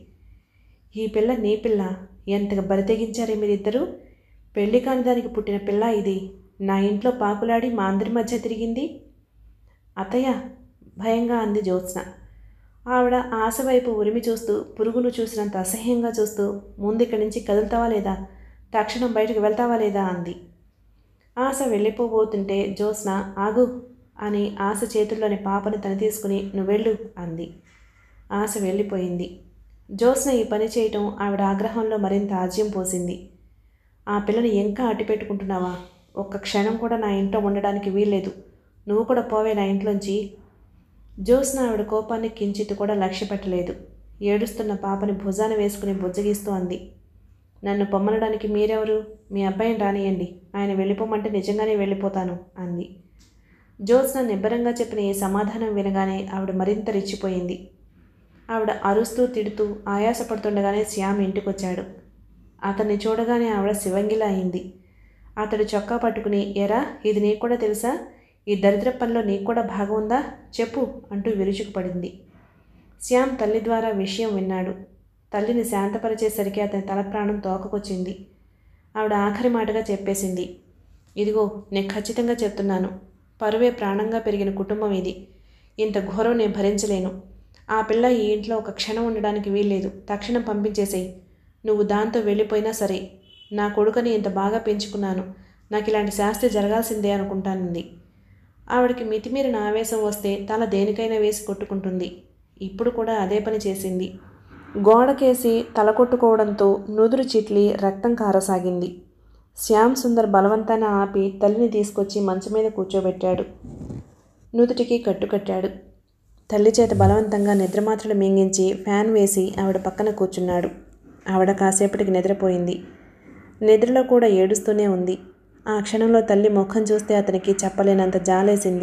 ఈ పిల్ల నీ పిల్ల ఎంతగా బరితెగించారే మీరిద్దరూ పెళ్లి కాని దానికి పుట్టిన పిల్ల ఇది నా ఇంట్లో పాకులాడి మా అందరి మధ్య తిరిగింది అత్తయ్య భయంగా అంది జ్యోత్స్న ఆవిడ ఆశ వైపు ఉరిమి చూస్తూ పురుగును చూసినంత అసహ్యంగా చూస్తూ ముందు ఇక్కడి నుంచి కదులుతావా లేదా తక్షణం బయటకు వెళ్తావా లేదా అంది ఆశ వెళ్ళిపోబోతుంటే జ్యోత్స్న ఆగు అని ఆశ చేతుల్లోని పాపని తన తీసుకుని నువ్వెళ్ళు అంది ఆశ వెళ్ళిపోయింది జ్యోత్స్న ఈ పని చేయటం ఆవిడ ఆగ్రహంలో మరింత ఆజ్యం పోసింది ఆ పిల్లని ఇంకా అట్టిపెట్టుకుంటున్నావా ఒక్క క్షణం కూడా నా ఇంట్లో ఉండడానికి వీల్లేదు నువ్వు కూడా పోవే నా ఇంట్లోంచి జ్యోత్స్న ఆవిడ కోపాన్ని కించిత్ కూడా లక్ష్య పెట్టలేదు ఏడుస్తున్న పాపని భుజాన వేసుకుని బుజ్జగిస్తూ అంది నన్ను పొమ్మనడానికి మీరెవరు మీ అబ్బాయిని రానియండి ఆయన వెళ్ళిపోమంటే నిజంగానే వెళ్ళిపోతాను అంది జ్యోత్స్న నిబ్బరంగా చెప్పిన ఈ సమాధానం వినగానే ఆవిడ మరింత రెచ్చిపోయింది ఆవిడ అరుస్తూ తిడుతూ ఆయాసపడుతుండగానే శ్యామ్ ఇంటికొచ్చాడు అతన్ని చూడగానే ఆవిడ శివంగిలా అయింది అతడు చొక్కా పట్టుకుని ఎరా ఇది నీకు కూడా తెలుసా ఈ దరిద్ర పనిలో నీకు కూడా భాగం ఉందా చెప్పు అంటూ విరుచుకుపడింది శ్యామ్ తల్లి ద్వారా విషయం విన్నాడు తల్లిని శాంతపరిచేసరికి అతని తల ప్రాణం తోకకొచ్చింది ఆవిడ ఆఖరి మాటగా చెప్పేసింది ఇదిగో నేను ఖచ్చితంగా చెప్తున్నాను పరువే ప్రాణంగా పెరిగిన కుటుంబం ఇది ఇంత ఘోరం నేను భరించలేను ఆ పిల్ల ఈ ఇంట్లో ఒక క్షణం ఉండడానికి వీల్లేదు తక్షణం పంపించేసేయి నువ్వు దాంతో వెళ్ళిపోయినా సరే నా కొడుకుని ఇంత బాగా పెంచుకున్నాను నాకు ఇలాంటి శాస్త్రి జరగాల్సిందే అనుకుంటానంది ఆవిడకి మితిమీరిన ఆవేశం వస్తే తల దేనికైనా వేసి కొట్టుకుంటుంది ఇప్పుడు కూడా అదే పని చేసింది గోడకేసి తల కొట్టుకోవడంతో నుదురు చిట్లి రక్తం కారసాగింది శ్యామ్ సుందర్ బలవంతాన ఆపి తల్లిని తీసుకొచ్చి మంచం మీద కూర్చోబెట్టాడు నుదుటికి కట్టుకట్టాడు తల్లి చేత బలవంతంగా నిద్రమాత్రలు మింగించి ఫ్యాన్ వేసి ఆవిడ పక్కన కూర్చున్నాడు ఆవిడ కాసేపటికి నిద్రపోయింది నిద్రలో కూడా ఏడుస్తూనే ఉంది ఆ క్షణంలో తల్లి ముఖం చూస్తే అతనికి చెప్పలేనంత జాలేసింది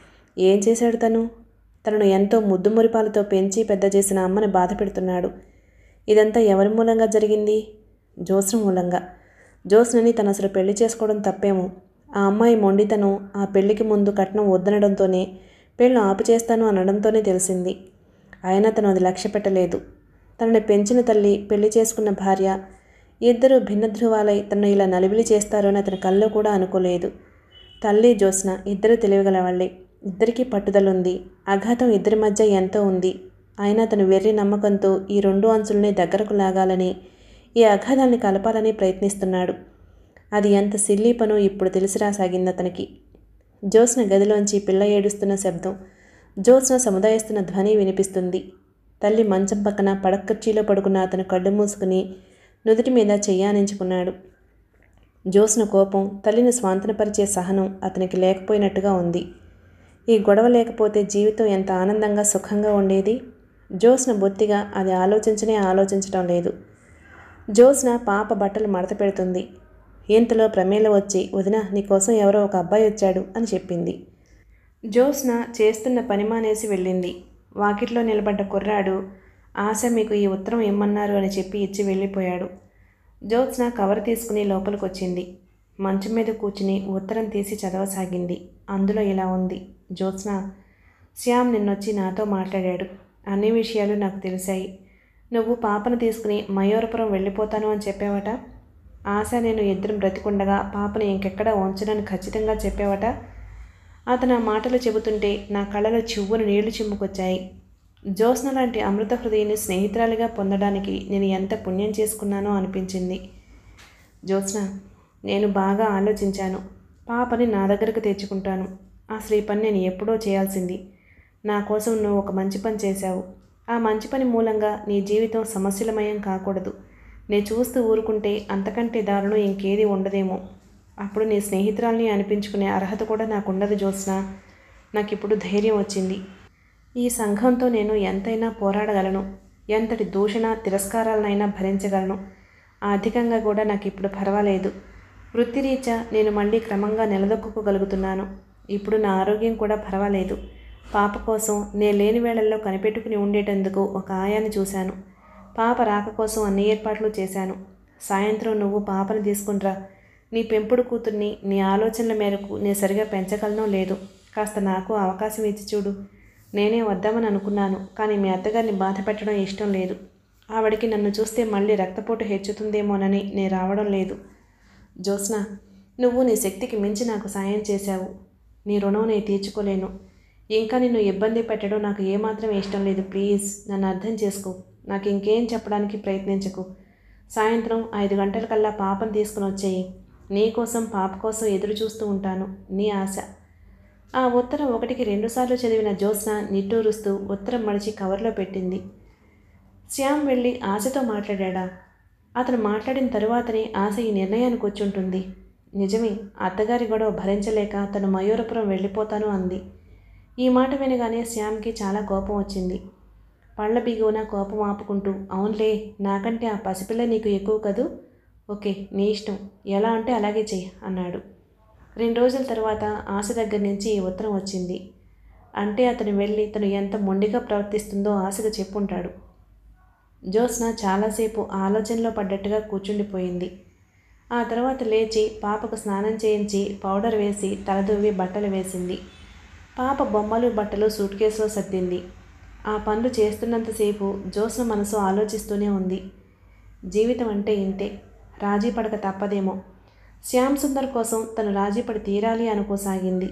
ఏం చేశాడు తను తనను ఎంతో ముద్దు మురిపాలతో పెంచి పెద్ద చేసిన అమ్మని బాధ పెడుతున్నాడు ఇదంతా ఎవరి మూలంగా జరిగింది జ్యోత్స్న మూలంగా జ్యోత్స్నని తను అసలు పెళ్లి చేసుకోవడం తప్పేమో ఆ అమ్మాయి మొండితనం ఆ పెళ్లికి ముందు కట్నం వద్దనడంతోనే పెళ్ళి ఆపు చేస్తాను అనడంతోనే తెలిసింది అయినా తను అది లక్ష్య పెట్టలేదు తనని పెంచిన తల్లి పెళ్లి చేసుకున్న భార్య ఇద్దరు భిన్న ధృవాలై తనను ఇలా నలిబిలి చేస్తారో అని అతని కల్లో కూడా అనుకోలేదు తల్లి జ్యోత్స్న ఇద్దరు తెలియగలవాళ్ళే ఇద్దరికీ పట్టుదలుంది అఘాతం ఇద్దరి మధ్య ఎంతో ఉంది అయినా తను వెర్రి నమ్మకంతో ఈ రెండు అంచుల్ని దగ్గరకు లాగాలని ఈ అఘాతాన్ని కలపాలని ప్రయత్నిస్తున్నాడు అది ఎంత సిల్లీ పనో ఇప్పుడు తెలిసిరాసాగింది అతనికి జ్యోత్స్న గదిలోంచి పిల్ల ఏడుస్తున్న శబ్దం జ్యోత్స్న సముదాయిస్తున్న ధ్వని వినిపిస్తుంది తల్లి మంచం పక్కన పడక్కర్చీలో పడుకున్న అతను కళ్ళు మూసుకుని నుదుటి మీద చెయ్యానించుకున్నాడు జ్యోత్స్న కోపం తల్లిని స్వాంతనపరిచే సహనం అతనికి లేకపోయినట్టుగా ఉంది ఈ గొడవ లేకపోతే జీవితం ఎంత ఆనందంగా సుఖంగా ఉండేది జ్యోత్స్న బొత్తిగా అది ఆలోచించనే ఆలోచించడం లేదు జ్యోత్స్న పాప బట్టలు మడత పెడుతుంది ఇంతలో ప్రమేల వచ్చి వదిన నీకోసం ఎవరో ఒక అబ్బాయి వచ్చాడు అని చెప్పింది జ్యోత్స్న చేస్తున్న పని మానేసి వెళ్ళింది వాకిట్లో నిలబడ్డ కుర్రాడు ఆశ మీకు ఈ ఉత్తరం ఇమ్మన్నారు అని చెప్పి ఇచ్చి వెళ్ళిపోయాడు జ్యోత్స్న కవర్ తీసుకుని లోపలికి వచ్చింది మంచం మీద కూర్చుని ఉత్తరం తీసి చదవసాగింది అందులో ఇలా ఉంది జ్యోత్స్న శ్యామ్ నిన్నొచ్చి నాతో మాట్లాడాడు అన్ని విషయాలు నాకు తెలిసాయి నువ్వు పాపను తీసుకుని మయూరపురం వెళ్ళిపోతాను అని చెప్పావట ఆశ నేను ఇద్దరం బ్రతికుండగా పాపను ఇంకెక్కడ ఉంచనని ఖచ్చితంగా చెప్పావట అతను ఆ మాటలు చెబుతుంటే నా కళ్ళలో చివ్వును నీళ్లు చిమ్ముకొచ్చాయి జ్యోత్స్న లాంటి అమృత హృదయాన్ని స్నేహితురాలిగా పొందడానికి నేను ఎంత పుణ్యం చేసుకున్నానో అనిపించింది జ్యోత్స్న నేను బాగా ఆలోచించాను పాపని నా దగ్గరకు తెచ్చుకుంటాను ఆ శ్రీ పని నేను ఎప్పుడో చేయాల్సింది నా కోసం నువ్వు ఒక మంచి పని చేశావు ఆ మంచి పని మూలంగా నీ జీవితం సమస్యలమయం కాకూడదు నేను చూస్తూ ఊరుకుంటే అంతకంటే దారుణం ఇంకేది ఉండదేమో అప్పుడు నీ స్నేహితురాల్ని అనిపించుకునే అర్హత కూడా నాకు ఉండదు జ్యోత్స్న నాకు ఇప్పుడు ధైర్యం వచ్చింది ఈ సంఘంతో నేను ఎంతైనా పోరాడగలను ఎంతటి దూషణ తిరస్కారాలనైనా భరించగలను ఆర్థికంగా కూడా నాకు ఇప్పుడు పర్వాలేదు వృత్తిరీత్యా నేను మళ్ళీ క్రమంగా నిలదొక్కుకోగలుగుతున్నాను ఇప్పుడు నా ఆరోగ్యం కూడా పర్వాలేదు పాప కోసం నేను లేని వేళల్లో కనిపెట్టుకుని ఉండేటందుకు ఒక ఆయాన్ని చూశాను పాప రాక కోసం అన్ని ఏర్పాట్లు చేశాను సాయంత్రం నువ్వు పాపను తీసుకునిరా నీ పెంపుడు కూతుర్ని నీ ఆలోచనల మేరకు నేను సరిగా పెంచగలనో లేదు కాస్త నాకు అవకాశం ఇచ్చి చూడు నేనే వద్దామని అనుకున్నాను కానీ మీ అత్తగారిని బాధ పెట్టడం ఇష్టం లేదు ఆవిడకి నన్ను చూస్తే మళ్ళీ రక్తపోటు హెచ్చుతుందేమోనని నేను రావడం లేదు జ్యోత్స్న నువ్వు నీ శక్తికి మించి నాకు సాయం చేశావు నీ రుణం నేను తీర్చుకోలేను ఇంకా నిన్ను ఇబ్బంది పెట్టడం నాకు ఏమాత్రం ఇష్టం లేదు ప్లీజ్ నన్ను అర్థం చేసుకో నాకు ఇంకేం చెప్పడానికి ప్రయత్నించకు సాయంత్రం ఐదు గంటలకల్లా పాపను తీసుకుని వచ్చేయి నీ కోసం పాప కోసం ఎదురు చూస్తూ ఉంటాను నీ ఆశ ఆ ఉత్తరం ఒకటికి రెండుసార్లు చదివిన జ్యోత్స్న నిట్టూరుస్తూ ఉత్తరం మడిచి కవర్లో పెట్టింది శ్యామ్ వెళ్ళి ఆశతో మాట్లాడా అతను మాట్లాడిన తరువాతనే ఆశ ఈ నిర్ణయానికి వచ్చుంటుంది నిజమే అత్తగారి గొడవ భరించలేక తను మయూరపురం వెళ్ళిపోతాను అంది ఈ మాట వినగానే శ్యామ్కి చాలా కోపం వచ్చింది పళ్ళ బిగువన కోపం ఆపుకుంటూ అవునులే నాకంటే ఆ పసిపిల్ల నీకు ఎక్కువ కదూ ఓకే నీ ఇష్టం ఎలా అంటే అలాగే చెయ్యి అన్నాడు రెండు రోజుల తర్వాత ఆశ దగ్గర నుంచి ఈ ఉత్తరం వచ్చింది అంటే అతను వెళ్ళి తను ఎంత మొండిగా ప్రవర్తిస్తుందో ఆశగా చెప్పుంటాడు జ్యోత్స్న చాలాసేపు ఆలోచనలో పడ్డట్టుగా కూర్చుండిపోయింది ఆ తర్వాత లేచి పాపకు స్నానం చేయించి పౌడర్ వేసి తలదువ్వి బట్టలు వేసింది పాప బొమ్మలు బట్టలు సూట్ కేసులో సర్దింది ఆ పనులు చేస్తున్నంతసేపు జ్యోత్స్న మనసు ఆలోచిస్తూనే ఉంది జీవితం అంటే ఇంతే రాజీ పడక తప్పదేమో శ్యామ్ సుందర్ కోసం తను రాజీ పడి తీరాలి అనుకోసాగింది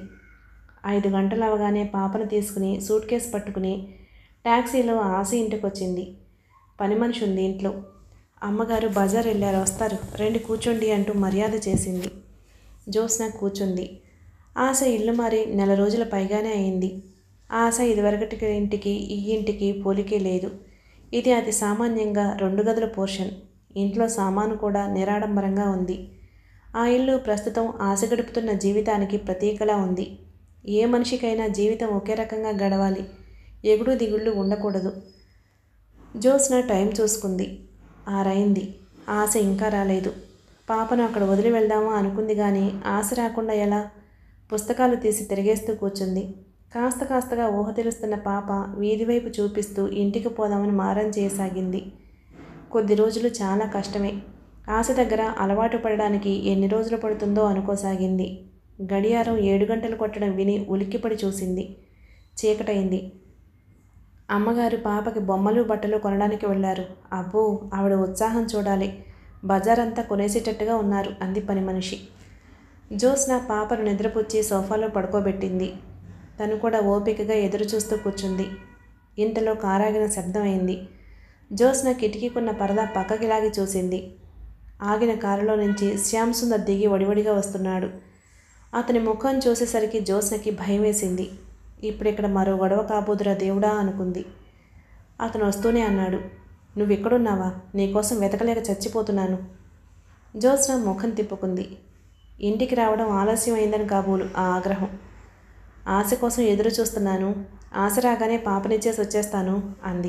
ఐదు గంటలు అవగానే పాపను తీసుకుని సూట్ కేసు పట్టుకుని ట్యాక్సీలో ఆశ ఇంటికి వచ్చింది పని మనిషి ఉంది ఇంట్లో అమ్మగారు బజార్ వెళ్ళారు వస్తారు రండి కూర్చోండి అంటూ మర్యాద చేసింది జ్యోత్స్న కూర్చుంది ఆశ ఇల్లు మారి నెల రోజుల పైగానే అయింది ఆశ ఇదివరకటి ఇంటికి ఈ ఇంటికి పోలికే లేదు ఇది అతి సామాన్యంగా రెండు గదుల పోర్షన్ ఇంట్లో సామాను కూడా నిరాడంబరంగా ఉంది ఆ ఇల్లు ప్రస్తుతం ఆశ గడుపుతున్న జీవితానికి ప్రతీకలా ఉంది ఏ మనిషికైనా జీవితం ఒకే రకంగా గడవాలి ఎగుడు దిగుళ్ళు ఉండకూడదు జ్యోత్స్న టైం చూసుకుంది ఆరైంది ఆశ ఇంకా రాలేదు పాపను అక్కడ వదిలి వెళ్దామా అనుకుంది కానీ ఆశ రాకుండా ఎలా పుస్తకాలు తీసి తిరిగేస్తూ కూర్చుంది కాస్త కాస్తగా ఊహ తెలుస్తున్న పాప వీధి వైపు చూపిస్తూ ఇంటికి పోదామని మారం చేయసాగింది కొద్ది రోజులు చాలా కష్టమే ఆశ దగ్గర అలవాటు పడడానికి ఎన్ని రోజులు పడుతుందో అనుకోసాగింది గడియారం ఏడు గంటలు కొట్టడం విని ఉలిక్కిపడి చూసింది చీకటైంది అమ్మగారు పాపకి బొమ్మలు బట్టలు కొనడానికి వెళ్ళారు అబ్బో ఆవిడ ఉత్సాహం చూడాలి బజార్ అంతా కొనేసేటట్టుగా ఉన్నారు అంది పని మనిషి జ్యోత్స్న పాపను నిద్రపుచ్చి సోఫాలో పడుకోబెట్టింది తను కూడా ఓపికగా ఎదురు చూస్తూ కూర్చుంది ఇంతలో కారాగిన శబ్దం అయింది జ్యోత్స్న కిటికీకున్న పరదా పక్కకి లాగి చూసింది ఆగిన కారులో నుంచి శ్యామ్ సుందర్ దిగి వడివడిగా వస్తున్నాడు అతని ముఖం చూసేసరికి జ్యోత్స్నకి భయం వేసింది ఇప్పుడిక్కడ మరో గొడవ కాబోదురా దేవుడా అనుకుంది అతను వస్తూనే అన్నాడు నువ్వు ఎక్కడున్నావా నీకోసం వెతకలేక చచ్చిపోతున్నాను జ్యోత్స్న ముఖం తిప్పుకుంది ఇంటికి రావడం ఆలస్యం అయిందని కాబోలు ఆ ఆగ్రహం ఆశ కోసం ఎదురు చూస్తున్నాను ఆశ రాగానే పాపనిచ్చేసి వచ్చేస్తాను అంది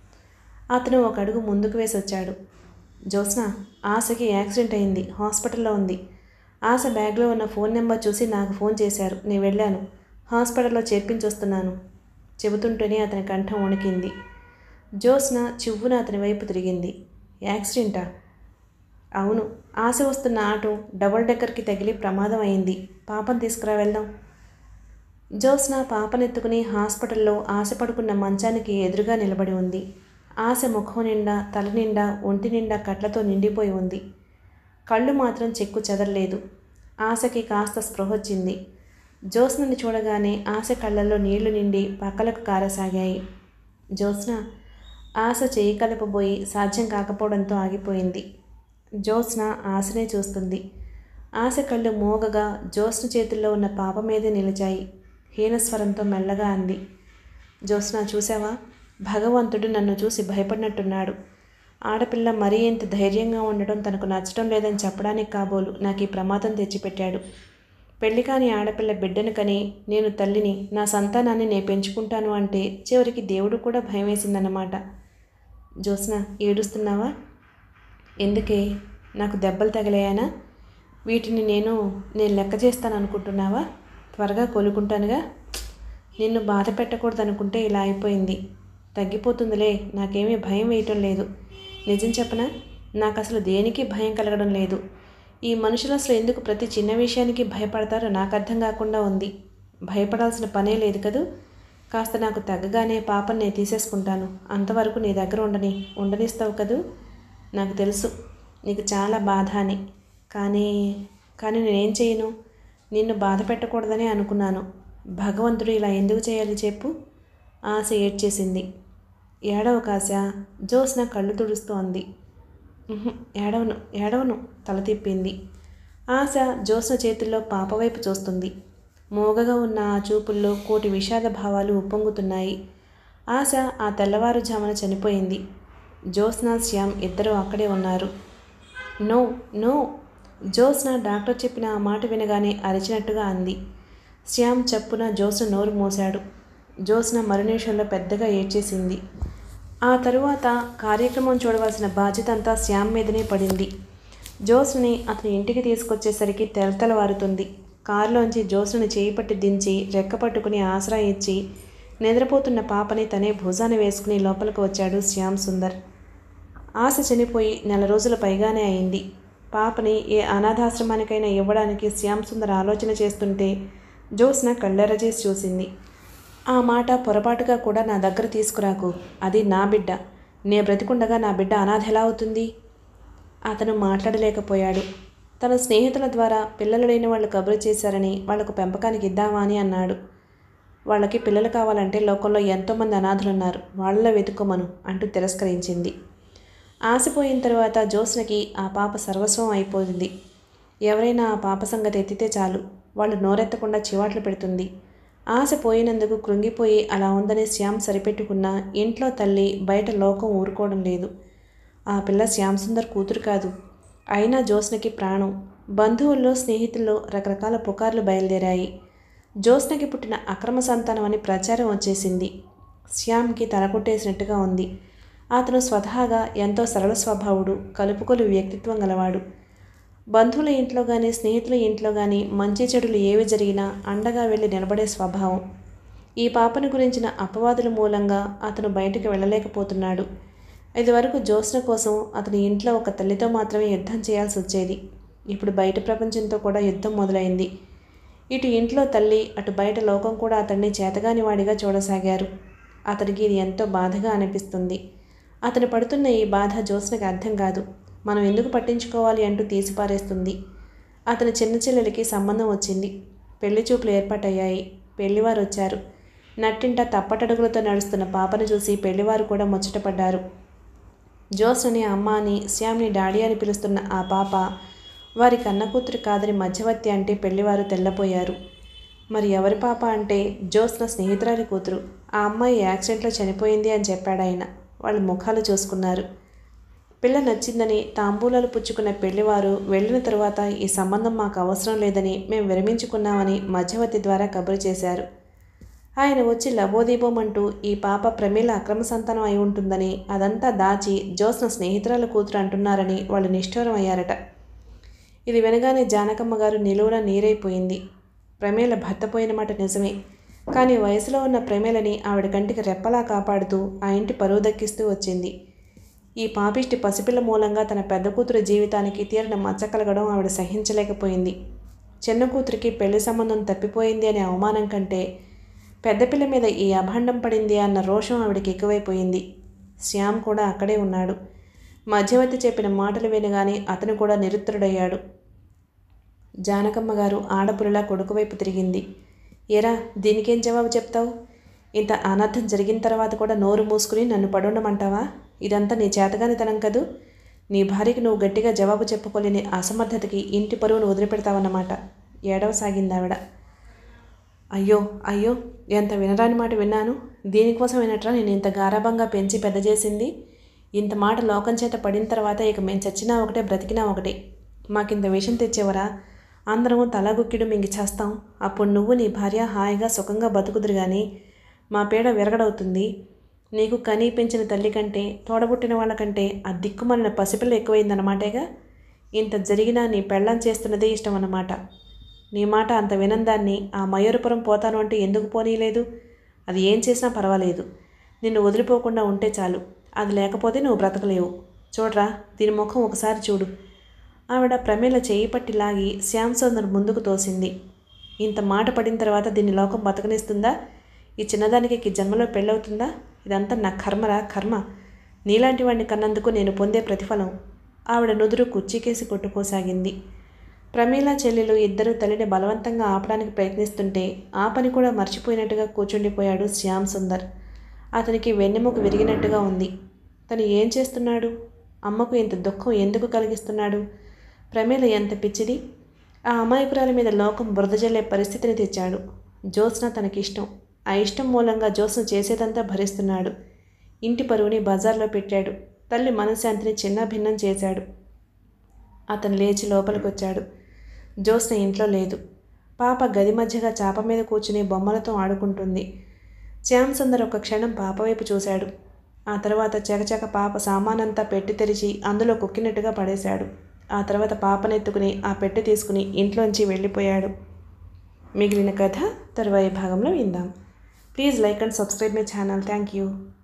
అతను ఒక అడుగు ముందుకు వేసి వచ్చాడు జ్యోత్స్న ఆశకి యాక్సిడెంట్ అయింది హాస్పిటల్లో ఉంది ఆశ బ్యాగ్లో ఉన్న ఫోన్ నెంబర్ చూసి నాకు ఫోన్ చేశారు నేను వెళ్ళాను హాస్పిటల్లో చేర్పించొస్తున్నాను చెబుతుంటేనే అతని కంఠం వణికింది జ్యోత్స్న చివ్వున అతని వైపు తిరిగింది యాక్సిడెంటా అవును ఆశ వస్తున్న ఆటో డబుల్ డెక్కర్కి తగిలి ప్రమాదం అయింది పాపం తీసుకురా వెళ్దాం జ్యోత్స్న పాపనెత్తుకుని హాస్పిటల్లో ఆశ పడుకున్న మంచానికి ఎదురుగా నిలబడి ఉంది ఆశ ముఖం నిండా తల నిండా ఒంటి నిండా కట్లతో నిండిపోయి ఉంది కళ్ళు మాత్రం చెక్కు చెదరలేదు ఆశకి కాస్త స్పృహ వచ్చింది జ్యోత్స్నని చూడగానే ఆశ కళ్ళల్లో నీళ్లు నిండి పక్కలకు కారసాగాయి జ్యోత్స్న ఆశ చేయి కలపబోయి సాధ్యం కాకపోవడంతో ఆగిపోయింది జ్యోత్స్న ఆశనే చూస్తుంది ఆశ కళ్ళు మోగగా జ్యోత్స్న చేతుల్లో ఉన్న పాప మీదే నిలిచాయి హీనస్వరంతో మెల్లగా అంది జ్యోత్స్న చూసావా భగవంతుడు నన్ను చూసి భయపడినట్టున్నాడు ఆడపిల్ల మరీ ఇంత ధైర్యంగా ఉండడం తనకు నచ్చడం లేదని చెప్పడానికి కాబోలు నాకు ఈ ప్రమాదం తెచ్చిపెట్టాడు పెళ్లి కాని ఆడపిల్ల బిడ్డను కని నేను తల్లిని నా సంతానాన్ని నేను పెంచుకుంటాను అంటే చివరికి దేవుడు కూడా భయం వేసిందన్నమాట జ్యోత్స్న ఏడుస్తున్నావా ఎందుకే నాకు దెబ్బలు తగిలాయనా వీటిని నేను నేను లెక్క చేస్తాను అనుకుంటున్నావా త్వరగా కోలుకుంటానుగా నిన్ను బాధ పెట్టకూడదు అనుకుంటే ఇలా అయిపోయింది తగ్గిపోతుందిలే నాకేమీ భయం వేయటం లేదు నిజం చెప్పనా నాకు అసలు దేనికి భయం కలగడం లేదు ఈ మనుషులు అసలు ఎందుకు ప్రతి చిన్న విషయానికి భయపడతారో నాకు అర్థం కాకుండా ఉంది భయపడాల్సిన పనే లేదు కదూ కాస్త నాకు తగ్గగానే పాపని నేను తీసేసుకుంటాను అంతవరకు నీ దగ్గర ఉండని ఉండనిస్తావు కదూ నాకు తెలుసు నీకు చాలా బాధ అని కానీ కానీ నేనేం చేయను నిన్ను బాధ పెట్టకూడదని అనుకున్నాను భగవంతుడు ఇలా ఎందుకు చేయాలి చెప్పు ఆశ ఏడ్చేసింది ఏడవ కాశ జ్యోత్స్న కళ్ళు తుడుస్తోంది "ఉహుం, ఏడవను ఏడవను తల తిప్పింది ఆశ జ్యోత్స్న చేతుల్లో పాప వైపు చూస్తుంది మోగగా ఉన్న ఆ చూపుల్లో కోటి విషాద భావాలు ఉప్పొంగుతున్నాయి ఆశ ఆ తెల్లవారుజామున చనిపోయింది జ్యోత్స్న శ్యామ్ ఇద్దరూ అక్కడే ఉన్నారు నో నో జ్యోత్స్న డాక్టర్ చెప్పిన ఆ మాట వినగానే అరిచినట్టుగా అంది శ్యామ్ చప్పున జ్యోత్స్న నోరు మూశాడు జ్యోత్స్న మరునిమిషంలో పెద్దగా ఏడ్చేసింది ఆ తరువాత కార్యక్రమం చూడవలసిన బాధ్యత అంతా శ్యామ్ మీదనే పడింది జ్యోత్స్నని అతని ఇంటికి తీసుకొచ్చేసరికి తెలతెలవారుతుంది కారులోంచి జ్యోత్స్నని చేయి పట్టి దించి రెక్క పట్టుకుని ఆసరా ఇచ్చి నిద్రపోతున్న పాపని తనే భుజాన వేసుకుని లోపలికి వచ్చాడు శ్యామ్ సుందర్ ఆశ చనిపోయి నెల రోజుల పైగానే అయింది పాపని ఏ అనాథాశ్రమానికైనా ఇవ్వడానికి శ్యామ్ సుందర్ ఆలోచన చేస్తుంటే జ్యోత్స్న కళ్ళెరజేసి చూసింది ఆ మాట పొరపాటుగా కూడా నా దగ్గర తీసుకురాకు అది నా బిడ్డ నే బ్రతికుండగా నా బిడ్డ అనాథ ఎలా అవుతుంది అతను మాట్లాడలేకపోయాడు తన స్నేహితుల ద్వారా పిల్లలు లేని వాళ్ళు కబురు చేశారని వాళ్లకు పెంపకానికి ఇద్దామా అని అన్నాడు వాళ్ళకి పిల్లలు కావాలంటే లోకంలో ఎంతోమంది అనాథులున్నారు వాళ్ళలో వెతుకోమను అంటూ తిరస్కరించింది ఆశపోయిన తర్వాత జ్యోత్స్నకి ఆ పాప సర్వస్వం అయిపోయింది ఎవరైనా ఆ పాప సంగతి ఎత్తితే చాలు వాళ్ళు నోరెత్తకుండా చివాట్లు పెడుతుంది ఆశ పోయినందుకు కృంగిపోయి అలా ఉందని శ్యామ్ సరిపెట్టుకున్న ఇంట్లో తల్లి బయట లోకం ఊరుకోవడం లేదు ఆ పిల్ల శ్యామ్ సుందర్ కూతురు కాదు అయినా జ్యోత్స్నకి ప్రాణం బంధువుల్లో స్నేహితుల్లో రకరకాల పుకార్లు బయలుదేరాయి జ్యోత్స్నకి పుట్టిన అక్రమ సంతానం అని ప్రచారం వచ్చేసింది శ్యామ్కి తలకొట్టేసినట్టుగా ఉంది అతను స్వతహాగా ఎంతో సరళ స్వభావుడు కలుపుకొలు వ్యక్తిత్వం గలవాడు బంధువుల ఇంట్లో కానీ స్నేహితుల ఇంట్లో కానీ మంచి చెడులు ఏవి జరిగినా అండగా వెళ్ళి నిలబడే స్వభావం ఈ పాపను గురించిన అపవాదుల మూలంగా అతను బయటకు వెళ్ళలేకపోతున్నాడు ఇదివరకు జ్యోత్స్న కోసం అతని ఇంట్లో ఒక తల్లితో మాత్రమే యుద్ధం చేయాల్సి వచ్చేది ఇప్పుడు బయట ప్రపంచంతో కూడా యుద్ధం మొదలైంది ఇటు ఇంట్లో తల్లి అటు బయట లోకం కూడా అతన్ని చేతగాని వాడిగా చూడసాగారు అతనికి ఇది ఎంతో బాధగా అనిపిస్తుంది అతను పడుతున్న ఈ బాధ జ్యోత్స్నకి అర్థం కాదు మనం ఎందుకు పట్టించుకోవాలి అంటూ తీసిపారేస్తుంది అతని చిన్న చెల్లెలికి సంబంధం వచ్చింది పెళ్లి చూపులు ఏర్పాటయ్యాయి పెళ్లివారు వచ్చారు నట్టింట తప్పటడుగులతో నడుస్తున్న పాపను చూసి పెళ్లివారు కూడా ముచ్చటపడ్డారు జోస్ని అమ్మ అని శ్యామ్ని డాడీ అని పిలుస్తున్న ఆ పాప వారి కన్న కూతురు కాదని మధ్యవర్తి అంటే పెళ్లివారు తెల్లపోయారు మరి ఎవరి పాప అంటే జోస్న స్నేహితురాలి కూతురు ఆ అమ్మాయి యాక్సిడెంట్లో చనిపోయింది అని చెప్పాడు ఆయన వాళ్ళు ముఖాలు చూసుకున్నారు పిల్ల నచ్చిందని తాంబూలాలు పుచ్చుకున్న పెళ్లివారు వెళ్ళిన తరువాత ఈ సంబంధం మాకు అవసరం లేదని మేము విరమించుకున్నామని మధ్యవర్తి ద్వారా కబురు చేశారు ఆయన వచ్చి లబోదీపమంటూ ఈ పాప ప్రమీల అక్రమ సంతానం అయి ఉంటుందని అదంతా దాచి జోస్న స్నేహితురాల కూతురు అంటున్నారని వాళ్ళు నిష్ఠూరం అయ్యారట ఇది వినగానే జానకమ్మ గారు నిలువున నీరైపోయింది ప్రమీల భర్త పోయిన మాట నిజమే కానీ వయసులో ఉన్న ప్రేమలని ఆవిడ కంటికి రెప్పలా కాపాడుతూ ఆ ఇంటి పరువు దక్కిస్తూ వచ్చింది ఈ పాపిష్టి పసిపిల్ల మూలంగా తన పెద్ద కూతురు జీవితానికి తీరిన మచ్చ కలగడం ఆవిడ సహించలేకపోయింది చిన్న కూతురికి పెళ్లి సంబంధం తప్పిపోయింది అనే అవమానం కంటే పెద్దపిల్ల మీద ఈ అభాండం పడింది అన్న రోషం ఆవిడకి ఎక్కువైపోయింది శ్యామ్ కూడా అక్కడే ఉన్నాడు మధ్యవర్తి చెప్పిన మాటలు వినగానే అతను కూడా నిరుత్తరుడయ్యాడు జానకమ్మ గారు ఆడపురిలా కొడుకు వైపు తిరిగింది ఏరా దీనికేం జవాబు చెప్తావు ఇంత అనర్థం జరిగిన తర్వాత కూడా నోరు మూసుకుని నన్ను పడుండమంటావా ఇదంతా నీ చేతగానితనం కదూ నీ భార్యకి నువ్వు గట్టిగా జవాబు చెప్పుకోలేని అసమర్థతకి ఇంటి పరువును వదిలిపెడతావన్నమాట ఏడవసాగింది ఆవిడ అయ్యో అయ్యో ఎంత వినరాని మాట విన్నాను దీనికోసం వినట్రా నేను ఇంత గారాభంగా పెంచి పెద్ద చేసింది ఇంత మాట లోకం చేత పడిన తర్వాత ఇక మేము చచ్చినా ఒకటే బ్రతికినా ఒకటే మాకింత విషం తెచ్చేవరా అందరము తలగుక్కిడు మింగి చేస్తాం అప్పుడు నువ్వు నీ భార్య హాయిగా సుఖంగా బతుకుదురు కానీ మా పీడ విరగడవుతుంది నీకు కనీ పెంచిన తల్లి కంటే తోడబుట్టిన వాళ్ళకంటే ఆ దిక్కుమలిన పసిపిల్ల ఎక్కువైందన్నమాటేగా ఇంత జరిగినా నీ పెళ్ళం చేస్తున్నదే ఇష్టం అన్నమాట నీ మాట అంత వినందాన్ని ఆ మయూరపురం పోతాను అంటే ఎందుకు పోనీలేదు అది ఏం చేసినా పర్వాలేదు నిన్ను వదిలిపోకుండా ఉంటే చాలు అది లేకపోతే నువ్వు బ్రతకలేవు చూడరా దీని ముఖం ఒకసారి చూడు ఆవిడ ప్రమేల చేయి పట్టి లాగి శ్యామ్ సుందర్ ముందుకు తోసింది ఇంత మాట పడిన తర్వాత దీన్ని లోకం బతకనిస్తుందా ఈ చిన్నదానికి ఈ జన్మలో పెళ్ళవుతుందా ఇదంతా నా కర్మరా కర్మ నీలాంటి వాడిని కన్నందుకు నేను పొందే ప్రతిఫలం ఆవిడ నుదురు కుచ్చికేసి కొట్టుకోసాగింది ప్రమీల చెల్లెలు ఇద్దరు తల్లిని బలవంతంగా ఆపడానికి ప్రయత్నిస్తుంటే ఆ పని కూడా మర్చిపోయినట్టుగా కూర్చుండిపోయాడు శ్యామ్ సుందర్ అతనికి వెన్నెముక విరిగినట్టుగా ఉంది తను ఏం చేస్తున్నాడు అమ్మకు ఇంత దుఃఖం ఎందుకు కలిగిస్తున్నాడు ప్రమీల ఎంత పిచ్చిది ఆ అమాయకురాలి మీద లోకం బురద జల్లే పరిస్థితిని తెచ్చాడు జ్యోత్స్న తనకిష్టం ఆ ఇష్టం మూలంగా జ్యోత్స్న చేసేదంతా భరిస్తున్నాడు ఇంటి పరువుని బజార్లో పెట్టాడు తల్లి మనశ్శాంతిని చిన్న భిన్నం చేశాడు అతను లేచి లోపలికి వచ్చాడు జ్యోత్స్న ఇంట్లో లేదు పాప గది మధ్యగా చాప మీద కూర్చుని బొమ్మలతో ఆడుకుంటుంది శ్యామ్ సుందర్ ఒక క్షణం పాప వైపు చూశాడు ఆ తర్వాత చకచక పాప సామానంతా పెట్టి తెరిచి అందులో కుక్కినట్టుగా పడేశాడు ఆ తర్వాత పాపనెత్తుకుని ఆ పెట్టె తీసుకుని ఇంట్లోంచి వెళ్ళిపోయాడు మిగిలిన కథ తరువాయి భాగంలో విందాం please like and subscribe my channel thank you